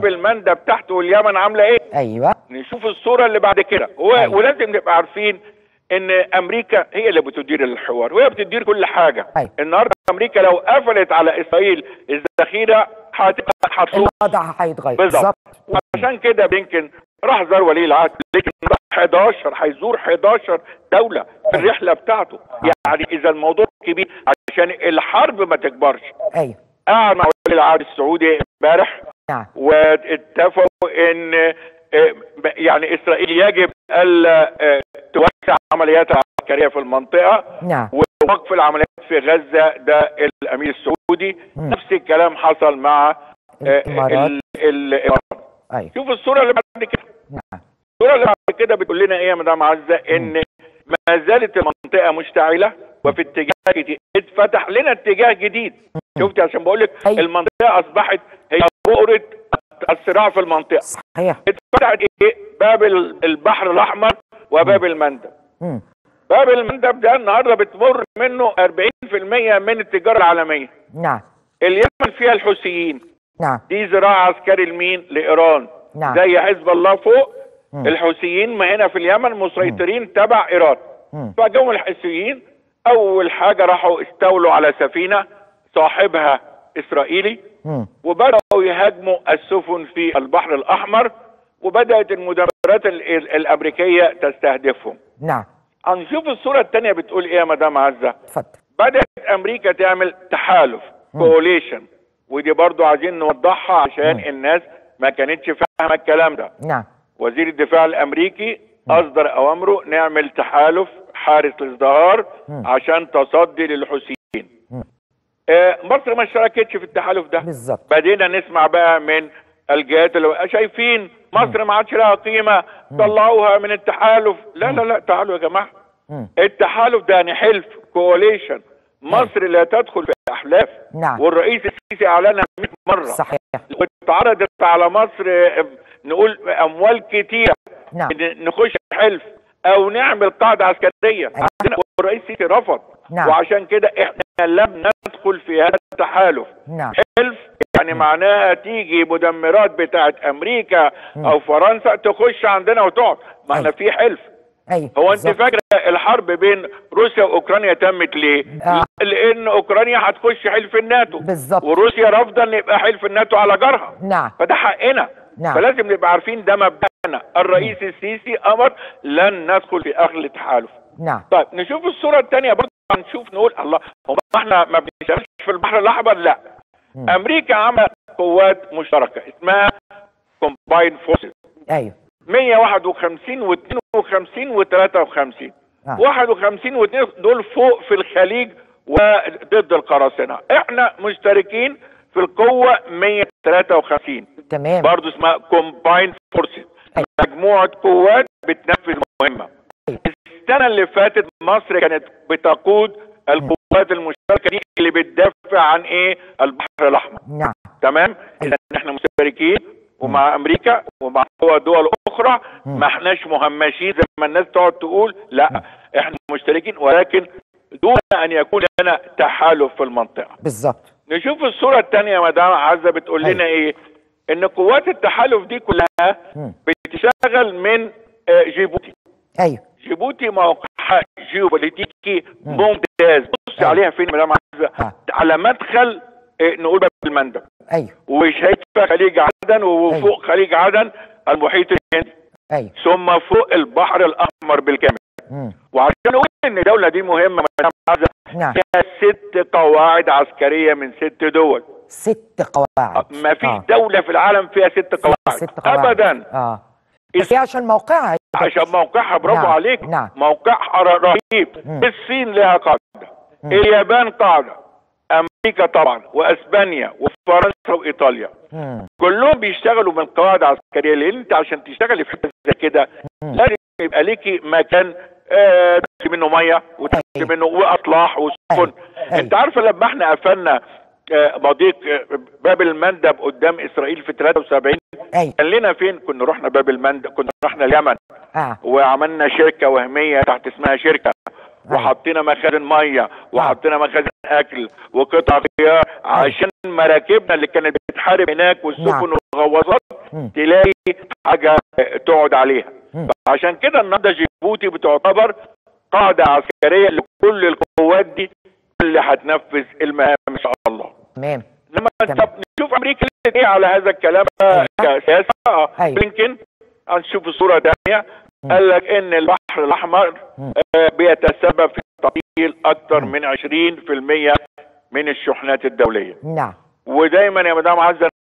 باب المندب تحت واليمن عامله ايه ايوه نشوف الصوره اللي بعد كده و... أيوة. ولازم نبقى عارفين ان امريكا هي اللي بتدير الحوار وهي بتدير كل حاجه أيوة. النهارده امريكا لو قفلت على اسرائيل الذخيره هتبقى هتصوم الوضع هيتغير بالظبط وعشان كده بلينكن راح زار ولي العهد بلينكن راح 11 هيزور 11 دوله في الرحله بتاعته يعني اذا الموضوع كبير عشان الحرب ما تكبرش ايوه قعد مع ولي العهد السعودي امبارح نعم واتفقوا ان آه، يعني اسرائيل يجب الا آه، توسع عملياتها العسكريه في المنطقه نعم ووقف العمليات في غزه ده الامير السعودي مم. نفس الكلام حصل مع آه، الامارات ال- ال- الامارات ايوه شوف الصوره اللي بعد كده نعم الصوره اللي بعد كده بتقول لنا ايه يا مدام عزه ان ما زالت المنطقه مشتعله وفي اتجاه كتير اتفتح لنا اتجاه جديد شفت عشان بقول لك أيوة. المنطقه اصبحت هي بؤره الصراع في المنطقه صحيح اتفتحت ايه باب ال- البحر الاحمر وباب المندب مم. باب المندب ده النهارده بتمر منه 40% من التجاره العالميه نعم اليمن فيها الحوثيين نعم دي زراعه عسكري لمين لايران نعم. زي حزب الله فوق مم. الحوثيين ما هنا في اليمن مسيطرين تبع ايران مم. فجم الحوثيين اول حاجه راحوا استولوا على سفينه صاحبها اسرائيلي مم. وبداوا يهاجموا السفن في البحر الاحمر وبدات المدمرات ال- ال- الامريكيه تستهدفهم نعم هنشوف الصوره الثانيه بتقول ايه يا مدام عزه اتفضل بدات امريكا تعمل تحالف كوليشن ودي برضو عايزين نوضحها عشان الناس ما كانتش فاهمه الكلام ده نعم وزير الدفاع الامريكي اصدر اوامره نعمل تحالف حارس الازدهار مم. عشان تصدي للحوثيين مم. آه، مصر ما اشتركتش في التحالف ده بالظبط بدينا نسمع بقى من الجهات اللي شايفين مصر ما عادش لها قيمه طلعوها من التحالف لا لا لا تعالوا يا جماعه مم. التحالف ده يعني حلف كواليشن مصر لا تدخل في احلاف نعم والرئيس السيسي اعلنها 100 مره صحيح واتعرضت على مصر آه، نقول اموال كتيره نعم إن نخش حلف او نعمل قاعده عسكريه عندنا والرئيس السيسي رفض نعم. وعشان كده احنا لم ندخل في هذا التحالف نعم حلف يعني معناها تيجي مدمرات بتاعت امريكا او فرنسا تخش عندنا وتقعد ما احنا أيوة. في حلف ايوه هو انت بالظبط. فاكره الحرب بين روسيا واوكرانيا تمت ليه؟ آه. لان اوكرانيا هتخش حلف الناتو بالظبط. وروسيا رافضه ان يبقى حلف الناتو على جارها نعم فده حقنا نعم. فلازم نبقى عارفين ده مبدأنا الرئيس السيسي امر لن ندخل في اخذ التحالف نعم طيب نشوف الصوره الثانيه برضه هنشوف نقول الله هو احنا ما بنشتغلش في البحر الاحمر لا مم. امريكا عملت قوات مشتركه اسمها كومباين فورسز ايوه 151 و52 و53 نعم. 51 و2 دول فوق في الخليج وضد القراصنه احنا مشتركين في القوه 153 تمام برضه اسمها كومباين فورسز أيوة. مجموعه قوات بتنفذ مهمه أيوة. السنه اللي فاتت مصر كانت بتقود القوات المشتركه دي اللي بتدافع عن ايه البحر الاحمر نعم تمام اذا احنا مشتركين ومع امريكا ومع دول اخرى ما احناش مهمشين زي ما الناس تقعد تقول لا احنا مشتركين ولكن دون ان يكون لنا تحالف في المنطقه بالظبط نشوف الصوره الثانيه يا مدام عزه بتقول لنا ايه ان قوات التحالف دي كلها مم. بتشتغل من آه، جيبوتي ايوه جيبوتي موقعها جيوبوليتيكي ممتاز بص أيوة. عليها فين يا مدام عزه آه. على مدخل آه، نقول باب المندب ايوه وشايفه خليج عدن وفوق خليج عدن المحيط الهندي ايوه ثم فوق البحر الاحمر بالكامل مم. وعشان نقول ان الدوله دي مهمه مدام عزه نعم فيها ست قواعد عسكريه من ست دول ست قواعد ما فيش آه. دوله في العالم فيها ست قواعد ست قواعد ابدا اه بس هي عشان موقعها عشان موقعها برافو نعم، عليك نعم. موقعها ر- رهيب مم. الصين لها قاعده مم. اليابان قاعده امريكا طبعا واسبانيا وفرنسا وايطاليا مم. كلهم بيشتغلوا من قواعد عسكريه لان انت عشان تشتغلي في حته زي كده مم. لازم يبقى ليكي مكان آه، تمشي منه ميه وتمشي أيوة. منه واطلاح وسفن أيوة. انت عارفه لما احنا قفلنا آه، مضيق آه، باب المندب قدام اسرائيل في 73 ايوه كان لنا فين كنا رحنا باب المندب كنا رحنا اليمن اه وعملنا شركه وهميه تحت اسمها شركه وحطينا مخازن ميه وحطينا مخازن اكل وقطع غيار عشان مراكبنا اللي كانت بتحارب هناك والسفن والغواصات مم. تلاقي حاجه تقعد عليها مم. عشان كده النهارده جيبوتي بتعتبر قاعده عسكريه لكل القوات دي اللي هتنفذ المهام ان شاء الله تمام لما تمام. طب نشوف امريكا قالت ايه على هذا الكلام أيوة. كسياسه آه، أيوة. بلينكن هنشوف صوره ثانيه مم. قال لك ان البحر الاحمر مم. آه، بيتسبب في تعطيل اكثر مم. من 20% من الشحنات الدوليه نعم ودايما يا مدام عزه